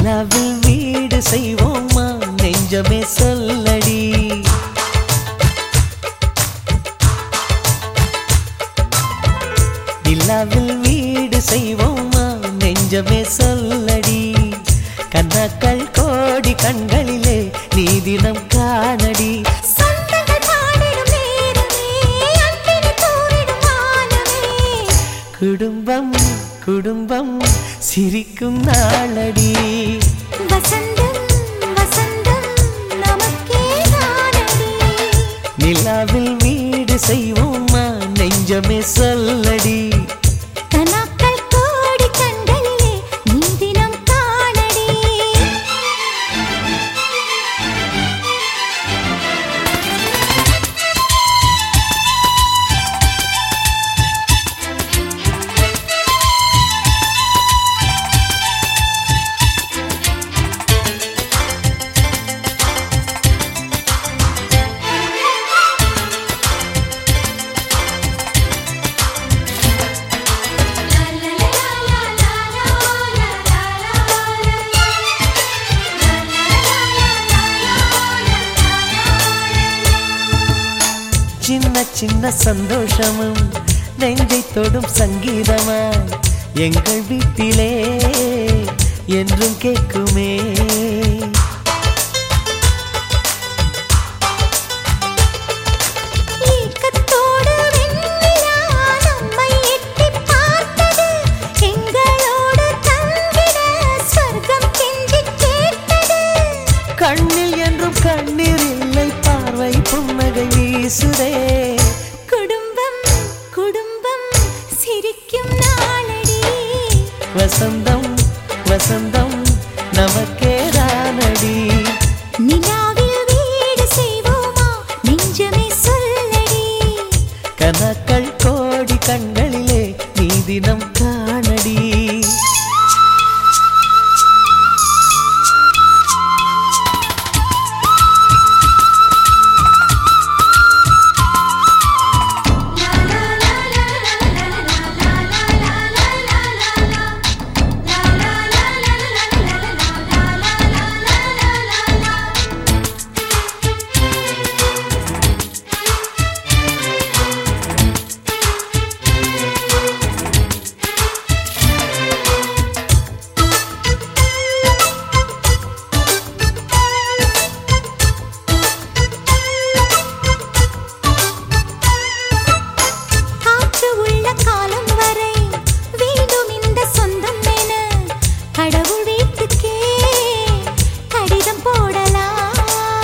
நிலாவில் வீடு செய்வோமா நெஞ்சமே சொல்லடி நிலாவில் வீடு செய்வோமா நெஞ்சமே சொல்லடி கண்ணாக்கள் கோடி கண்களிலே நீ தினம் காணடி சொந்தங்கள் பாடிடும் நேரமே அன்பினை தூரிடும் வானமே குடும்பம் குடும்பம் சிரிக்கும் நாளடி வசந்தம் வசந்தம் நமக்கே தானடி நிலாவில் வீடு செய்வோமா நெஞ்சமே சொல்லடி கனாக்கள் கோடி கண்களிலே நீ தினம் காணடி சின்ன சின்ன சந்தோஷமும் நெஞ்சை தொடும் சங்கீதமாய் எங்கள் வீட்டிலே என்றும் கேட்குமே ஏக்கத்தோடு வெண்ணிலா நம்மை எட்டிப் பார்த்தது. எங்களோடு தங்கிட ஸ்வர்க்கம் கெஞ்சிக் கேட்டது. கண்ணில் என்றும் கண்ணீர் இல்லை பார்வை புன்னகை வீசுதே குடும்பம் குடும்பம் சிரிக்கும் நாளடி வசந்தம் வசந்தம் நமக்கேதானடி நிலாவில் வீடு செய்வோமா நெஞ்சமே சொல்லடி கனக்கள் கோடி கண்களிலே நீ தினம் காணடி காற்று உள்ள காலம் வரை வேண்டும் இந்த சொந்தம் என கடவுள் வீட்டுக்கே கடிதம் போடலாம்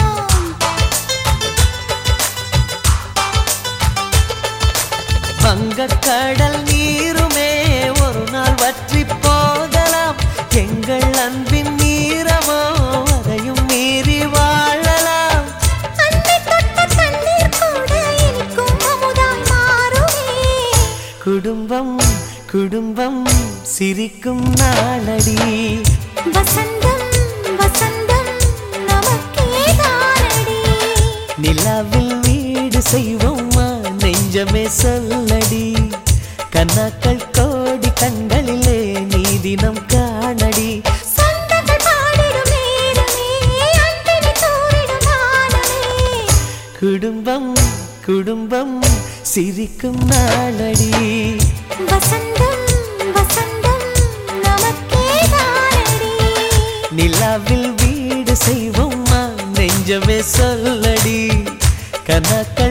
வங்கக் கடல் நீருமே ஒரு நாள் வற்றி போகலாம் எங்கள் அன்பின் நீரமோ அதையும் மீறி வாழலாம் அன்னை தொட்ட தண்ணீர் கூட இனிக்கும் அமுதாய் மாறுமே குடும்பம் குடும்பம் சிரிக்கும் நாளடி வசந்தம் வசந்தம் நமக்கே தானடி நிலாவில் வீடு செய்வோமா நெஞ்சமே சொல்லடி கண்ணாக்கள் கோடி கண்களிலே நீ தினம் காணடி சொந்தங்கள் பாடிடும் நேரமே அன்பினை தூரிடும் வானமே குடும்பம் குடும்பம் சிரிக்கும் நாளடி வசந்தம் வசந்தம் நமக்கே தானடி நிலாவில் வீடு செய்வோமா நெஞ்சமே சொல்லடி கனக்க